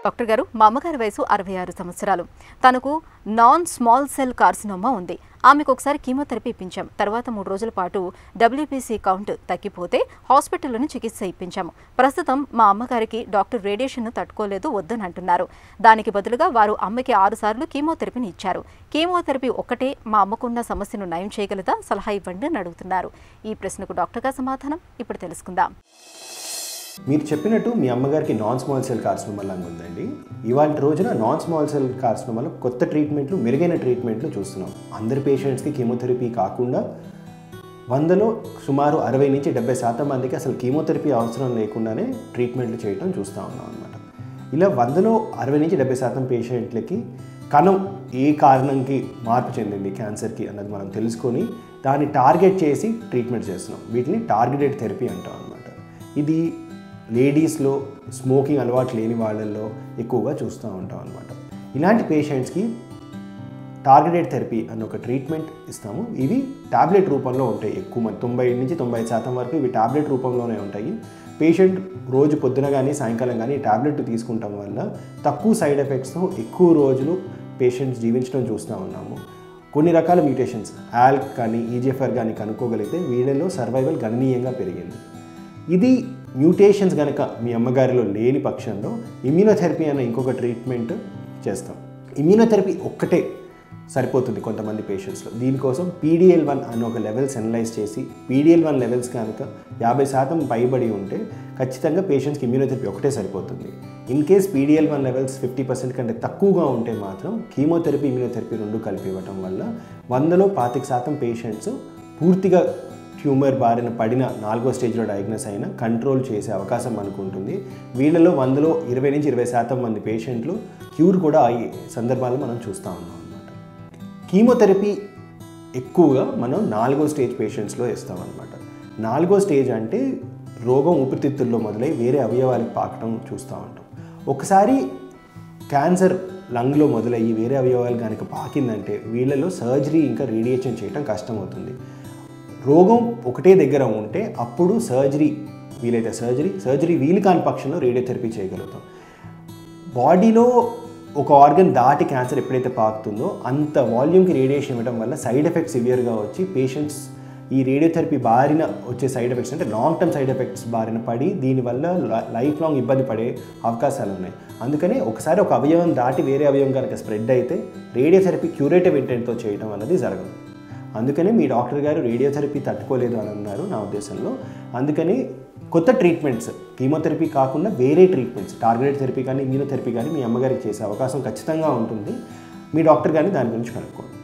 doctor గారు మా అమ్మగారి వయసు అరవై ఆరు సంవత్సరాలు తనకు నాన్ స్మాల్ సెల్ కార్సినోమా ఉంది ఆమెకు ఒకసారి కీమోథెరపీ ఇప్పించాం తర్వాత మూడు రోజుల పాటు డబ్ల్యూపీసీ కౌంట్ తగ్గిపోతే హాస్పిటల్లోనే చికిత్స ఇప్పించాము ప్రస్తుతం మా అమ్మగారికి డాక్టర్ రేడియేషన్ను తట్టుకోలేదు వద్దని అంటున్నారు దానికి బదులుగా వారు అమ్మకి ఆరు సార్లు కీమోథెరపీని ఇచ్చారు కీమోథెరపీ ఒక్కటే మా అమ్మకున్న సమస్యను నయం చేయగలదా సలహా ఇవ్వండి అని అడుగుతున్నారు ఈ ప్రశ్నకు డాక్టర్గా సమాధానం ఇప్పుడు తెలుసుకుందాం మీరు చెప్పినట్టు మీ అమ్మగారికి నాన్ స్మాల్ సెల్ కార్సినోమా లాగా ఉందండి ఇవాళ రోజున నాన్ స్మాల్ సెల్ కార్సినోమాలో కొత్త ట్రీట్మెంట్లు మెరుగైన ట్రీట్మెంట్లు చూస్తున్నాం అందరి పేషెంట్స్కి కీమోథెరపీ కాకుండా వందలో సుమారు అరవై నుంచి డెబ్బై శాతం మందికి అసలు కీమోథెరపీ అవసరం లేకుండానే ట్రీట్మెంట్లు చేయటం చూస్తూ ఉన్నాం అనమాట ఇలా వందలో అరవై నుంచి డెబ్బై శాతం పేషెంట్లకి కణం ఏ కారణంకి మార్పు చెందింది క్యాన్సర్కి అన్నది మనం తెలుసుకొని దాన్ని టార్గెట్ చేసి ట్రీట్మెంట్ చేస్తున్నాం వీటిని టార్గెటెడ్ థెరపీ అంటాం అనమాట ఇది లేడీస్లో స్మోకింగ్ అలవాటు లేని వాళ్ళల్లో ఎక్కువగా చూస్తూ ఉంటాం అనమాట ఇలాంటి పేషెంట్స్కి టార్గెటెడ్ థెరపీ అన్న ఒక ట్రీట్మెంట్ ఇస్తాము ఇవి టాబ్లెట్ రూపంలో ఉంటాయి ఎక్కువ మంది తొంభై నుంచి తొంభై శాతం వరకు ఇవి టాబ్లెట్ రూపంలోనే ఉంటాయి పేషెంట్ రోజు పొద్దున కానీ సాయంకాలం కానీ టాబ్లెట్ తీసుకుంటాం వల్ల తక్కువ సైడ్ ఎఫెక్ట్స్తో ఎక్కువ రోజులు పేషెంట్స్ జీవించడం చూస్తూ ఉన్నాము కొన్ని రకాల మ్యూటేషన్స్ ఆల్క్ కానీ ఈజిఎఫ్ఆర్ కానీ కనుక్కోగలిగితే వీళ్ళలో సర్వైవల్ గణనీయంగా పెరిగింది ఇది మ్యూటేషన్స్ కనుక మీ అమ్మగారిలో లేని పక్షంలో ఇమ్యూనోథెరపీ అనే ఇంకొక ట్రీట్మెంట్ చేస్తాం ఇమ్యూనోథెరపీ ఒక్కటే సరిపోతుంది కొంతమంది పేషెంట్స్లో దీనికోసం పీడిఎల్ వన్ అనే ఒక లెవెల్స్ అనలైజ్ చేసి పీడిఎల్ వన్ లెవెల్స్ కనుక యాభై శాతం పైబడి ఉంటే ఖచ్చితంగా పేషెంట్స్కి ఇమ్యూనోథెరపీ ఒకటే సరిపోతుంది in case PDL one levels fifty percent కంటే తక్కువగా ఉంటే మాత్రం కీమోథెరపీ ఇమ్యూనోథెరపీ రెండు కలిపి ఇవ్వటం వల్ల వందలో పాతిక శాతం పేషెంట్స్ పూర్తిగా ట్యూమర్ బారిన పడిన నాలుగో స్టేజ్లో డయాగ్నోస్ అయిన కంట్రోల్ చేసే అవకాశం మనకు ఉంటుంది వీళ్ళలో వందలో ఇరవై నుంచి ఇరవై శాతం మంది పేషెంట్లు క్యూర్ కూడా అయ్యే సందర్భాలు మనం చూస్తూ ఉన్నాం అనమాట కీమోథెరపీ ఎక్కువగా మనం నాలుగో స్టేజ్ పేషెంట్స్లో ఇస్తామన్నమాట నాలుగో స్టేజ్ అంటే రోగం ఊపిరితిత్తుల్లో మొదలై వేరే అవయవాలకు పాకటం చూస్తూ ఉంటాం ఒకసారి క్యాన్సర్ లంగ్లో మొదలయ్యి వేరే అవయవాలు కనుక పాకిందంటే వీళ్ళలో సర్జరీ ఇంకా రేడియేషన్ చేయడం కష్టమవుతుంది రోగం ఒకటే దగ్గర ఉంటే అప్పుడు సర్జరీ వీలైతే సర్జరీ సర్జరీ వీలు కాని పక్షంలో రేడియోథెరపీ చేయగలుగుతాం బాడీలో ఒక ఆర్గన్ దాటి క్యాన్సర్ ఎప్పుడైతే పాకుతుందో అంత వాల్యూమ్కి రేడియేషన్ ఇవ్వడం వల్ల సైడ్ ఎఫెక్ట్స్ సివియర్గా వచ్చి పేషెంట్స్ ఈ రేడియోథెరపీ బారిన వచ్చే సైడ్ ఎఫెక్ట్స్ అంటే లాంగ్ టర్మ్ సైడ్ ఎఫెక్ట్స్ బారిన పడి దీనివల్ల లైఫ్ లాంగ్ ఇబ్బంది పడే అవకాశాలు ఉన్నాయి అందుకనే ఒకసారి ఒక అవయవం దాటి వేరే అవయవం కనుక స్ప్రెడ్ అయితే రేడియోథెరపీ క్యూరేటివ్ ఇంటెంట్తో చేయడం అనేది జరగదు అందుకనే మీ డాక్టర్ గారు రేడియోథెరపీ తట్టుకోలేదు అని అన్నారు నా ఉద్దేశంలో అందుకని కొత్త ట్రీట్మెంట్స్ కీమోథెరపీ కాకుండా వేరే ట్రీట్మెంట్స్ టార్గెటెడ్ థెరపీ కానీ ఇమ్యూనోథెరపీ కానీ మీ అమ్మగారికి చేసే అవకాశం ఖచ్చితంగా ఉంటుంది మీ డాక్టర్ గారిని దాని గురించి కనుక్కోండి